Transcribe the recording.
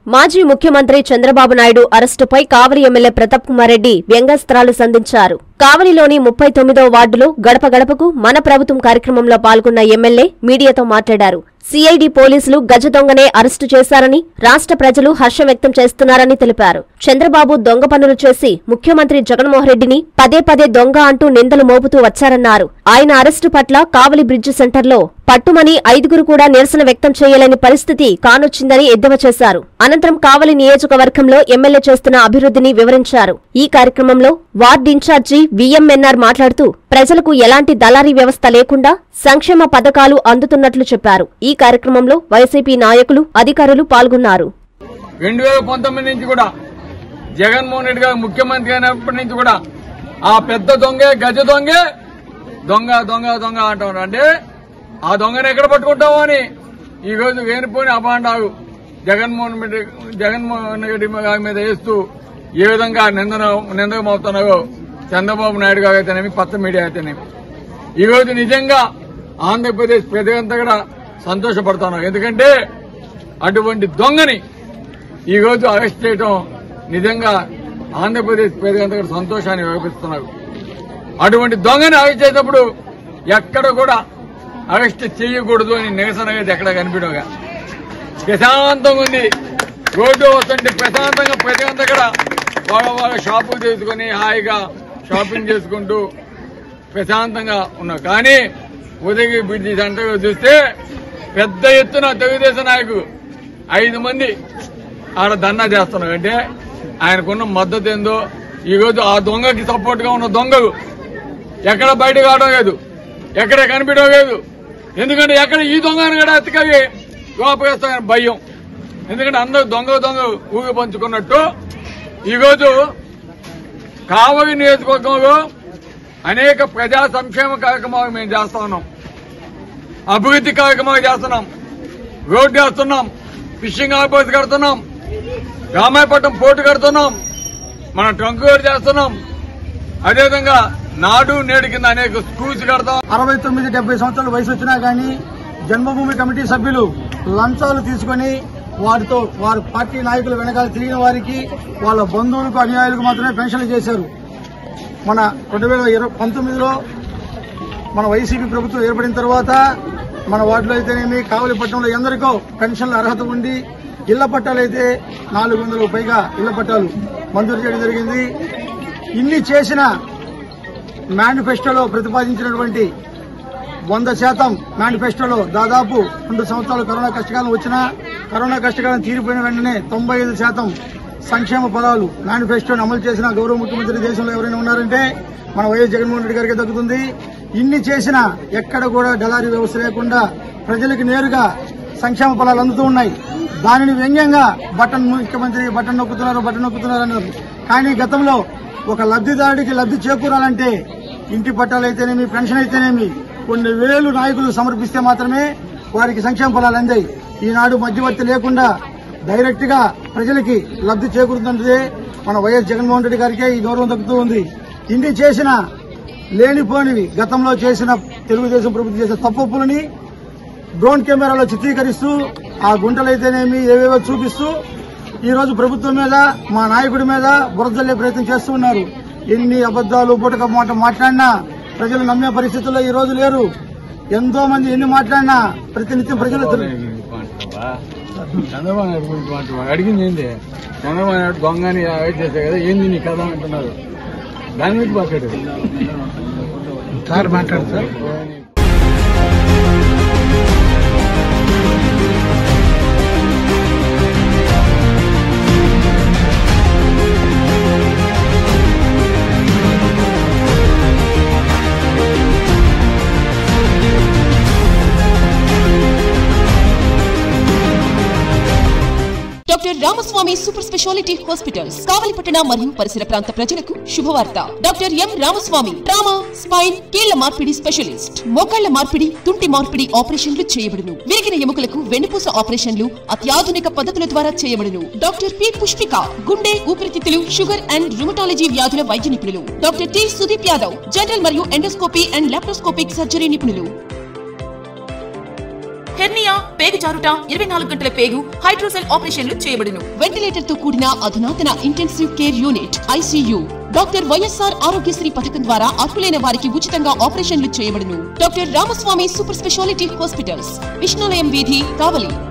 మాజీ ముఖ్యమంత్రి చంద్రబాబు నాయుడు అరెస్టుపై కావలి ఎమ్మెల్యే ప్రతాప్ కుమార్ రెడ్డి వ్యంగ్యాస్త్రాలు సంధించారు కావలిలోని ముప్పై తొమ్మిదో వార్డులో గడప గడపకు మన ప్రభుత్వం కార్యక్రమంలో పాల్గొన్న ఎమ్మెల్యే మీడియాతో మాట్లాడారు సిఐడి పోలీసులు గజ దొంగనే అరెస్టు చేశారని రాష్ట్ర ప్రజలు హర్షం వ్యక్తం చేస్తున్నారని తెలిపారు చంద్రబాబు దొంగ పనులు చేసి ముఖ్యమంత్రి జగన్మోహన్ రెడ్డిని పదే పదే దొంగ అంటూ నిందలు మోపుతూ వచ్చారన్నారు ఆయన అరెస్టు పట్ల కావలి బ్రిడ్జ్ సెంటర్లో పట్టుమని ఐదుగురు కూడా నిరసన వ్యక్తం చేయలేని పరిస్థితి కానొచ్చిందని ఎద్దేవా చేశారు అనంతరం కావలి నియోజకవర్గంలో ఎమ్మెల్యే చేస్తున్న అభివృద్ధిని వివరించారు ఈ కార్యక్రమంలో వార్డు ఇన్ఛార్జి విఎంఎన్ఆర్ మాట్లాడుతూ ప్రజలకు ఎలాంటి దళారీ వ్యవస్థ లేకుండా సంక్షేమ పథకాలు అందుతున్నట్లు చెప్పారు ఈ కార్యక్రమంలో వైసీపీ నాయకులు అధికారులు పాల్గొన్నారు రెండు వేల పంతొమ్మిది నుంచి కూడా జగన్మోహన్ రెడ్డి గారు ముఖ్యమంత్రి అయినప్పటి నుంచి కూడా ఆ పెద్ద దొంగే గజ దొంగే దొంగ దొంగ దొంగ అంటున్నారు అంటే ఆ దొంగను ఎక్కడ పట్టుకుంటామో అని ఈ రోజు వేనుపోని అభాండాలు జగన్మోహన్ రెడ్డి జగన్మోహన్ రెడ్డి గారి మీద వేస్తూ ఏ విధంగా నిందన నిందకమవుతున్నారో చంద్రబాబు నాయుడు గారు అయితేనేమి కొత్త మీడియా అయితేనేమి ఈ రోజు నిజంగా ఆంధ్రప్రదేశ్ ప్రజలంతా కూడా సంతోషపడుతున్నారు ఎందుకంటే అటువంటి దొంగని ఈ రోజు అరెస్ట్ చేయడం నిజంగా ఆంధ్రప్రదేశ్ ప్రజలంతా కూడా సంతోషాన్ని వ్యవహరిస్తున్నారు అటువంటి దొంగని అరెస్ట్ చేసినప్పుడు ఎక్కడ కూడా అరెస్ట్ చేయకూడదు అని నిరసనగా ఎక్కడ కనిపించగా ప్రశాంతంగా ఉంది రోడ్డు వస్తుంటే ప్రశాంతంగా ప్రజలంతా కూడా వాళ్ళ వాళ్ళ షాపులు చేసుకుని హాయిగా షాపింగ్ చేసుకుంటూ ప్రశాంతంగా ఉన్నారు కానీ ఉదయగిరి బ్రిడ్జి సెంటర్ చూస్తే పెద్ద ఎత్తున తెలుగుదేశం నాయకులు ఐదు మంది ఆడ ధర్నా చేస్తున్నారు అంటే ఆయనకున్న మద్దతు ఏందో ఈ రోజు ఆ దొంగకి సపోర్ట్ గా ఉన్న దొంగలు ఎక్కడ బయటకు రావడం లేదు ఎక్కడ కనిపించడం లేదు ఎందుకంటే ఎక్కడ ఈ దొంగను కూడా ఎత్తుకవి లోపేస్తామని భయం ఎందుకంటే అందరూ దొంగ దొంగ ఊగి పంచుకున్నట్టు ఈరోజు కావలి నియోజకవర్గంలో అనేక ప్రజా సంక్షేమ కార్యక్రమాలు మేము చేస్తా ఉన్నాం అభివృద్ధి కార్యక్రమాలు చేస్తున్నాం రోడ్డు వేస్తున్నాం ఫిషింగ్ హార్బర్స్ కడుతున్నాం రామాయపట్నం పోర్టు కడుతున్నాం మన ట్రంక్ రోడ్ చేస్తున్నాం అదేవిధంగా నాడు నేడు కింద అనేక స్కూల్స్ కడతాం అరవై తొమ్మిది డెబ్బై సంవత్సరాల వయసు వచ్చినా గానీ జన్మభూమి కమిటీ సభ్యులు లంచాలు తీసుకొని వారితో వారి పార్టీ నాయకులు వెనకాల తిరిగిన వారికి వాళ్ళ బంధువులకు అనుయాయులకు మాత్రమే పెన్షన్లు చేశారు మన రెండు వేల ఇరవై పంతొమ్మిదిలో మన వైసీపీ ప్రభుత్వం ఏర్పడిన తర్వాత మన వార్డులో అయితేనేమి కావలిపట్నంలో ఎందరికో పెన్షన్ల అర్హత ఉండి ఇళ్ల పట్టాలు అయితే నాలుగు వందలకు పైగా ఇళ్ల పట్టాలు మంజూరు చేయడం జరిగింది ఇన్ని చేసిన మేనిఫెస్టోలో ప్రతిపాదించినటువంటి వంద శాతం మేనిఫెస్టోలో దాదాపు రెండు సంవత్సరాలు కరోనా కష్టకాలం వచ్చినా కరోనా కష్టకాలం తీరిపోయిన వెంటనే తొంభై ఐదు శాతం సంక్షేమ పదాలు మేనిఫెస్టోని అమలు చేసిన గౌరవ ముఖ్యమంత్రి దేశంలో ఎవరైనా ఉన్నారంటే మన వైఎస్ జగన్మోహన్ రెడ్డి గారికి దక్కుతుంది ఇన్ని చేసినా ఎక్కడ కూడా డలారీ వ్యవస్థ లేకుండా ప్రజలకు నేరుగా సంక్షేమ ఫలాలు అందుతూ ఉన్నాయి దానిని వ్యంగ్యంగా బటన్ ముఖ్యమంత్రి బటన్ నొక్కుతున్నారు బటన్ నొక్కుతున్నారు అన్నారు కానీ గతంలో ఒక లబ్ధిదారుడికి లబ్ధి చేకూరాలంటే ఇంటి పట్టాలు అయితేనేమి పెన్షన్ అయితేనేమి కొన్ని వేలు నాయకులు సమర్పిస్తే మాత్రమే వారికి సంక్షేమ ఫలాలు అందాయి ఈనాడు మధ్యవర్తి లేకుండా డైరెక్ట్ గా ప్రజలకి లబ్ధి చేకూరుతుంటే మన వైఎస్ జగన్మోహన్ రెడ్డి గారికే ఈ గౌరవం దక్కుతూ ఉంది ఇన్ని చేసిన లేనిపోనివి గతంలో చేసిన తెలుగుదేశం ప్రభుత్వం చేసిన తప్పులని డ్రోన్ కెమెరాలో చిత్రీకరిస్తూ ఆ గుంటలైతేనేమి ఏవేవో చూపిస్తూ ఈ రోజు ప్రభుత్వం మీద మా నాయకుడి మీద బురదల్లే ప్రయత్నం చేస్తూ ఉన్నారు ఎన్ని అబద్దాలు బుటక మాట మాట్లాడినా ప్రజలు నమ్మే పరిస్థితుల్లో ఈ రోజు లేరు ఎంతో మంది ఎన్ని మాట్లాడినా ప్రతినిత్యం ప్రజలు చంద్రబాబు నాయుడు గురించి మాట్లాడు అడిగింది ఏంది చంద్రబాబు నాయుడు దొంగని అరెస్ట్ చేశారు కదా ఏంది నీ కథ అంటున్నారు దాని గురించి మాట్లాడు సార్ మాట్లాడు doctor Ramaswamy super speciality hospitals కావలిపట్టణ మరియు పరిసర ప్రాంత ప్రజలకు శుభవార్త doctor M Ramaswamy trauma spine కీళ్ల మార్పిడి స్పెషలిస్ట్ మోకాళ్ల మార్పిడి తుంటి మార్పిడి ఆపరేషన్లు చేయబడును విరిగిన ఎముకలకు వెన్నుపూస ఆపరేషన్లు అత్యాధునిక పద్ధతుల ద్వారా చేయబడును డాక్టర్ పి పుష్పిక గుండె ఊపిరితిత్తులు షుగర్ అండ్ రుమటాలజీ వ్యాధుల వైద్య నిపుణులు doctor T Sudeep Yadav general మరియు ఎండోస్కోపీ అండ్ లాప్రోస్కోపిక్ సర్జరీ నిపుణులు హెర్నియా పేగు జారుట ఇరవై నాలుగు గంటల పేగు హైడ్రోసెల్ ఆపరేషన్లు చేయబడును వెంటిలేటర్ తో కూడిన అధునాతన intensive care unit ICU doctor YSR Aarogyasri పథకం ద్వారా అర్హులైన వారికి ఉచితంగా ఆపరేషన్లు చేయబడును doctor Ramaswamy super speciality hospitals విష్ణులయం వీధి కావలి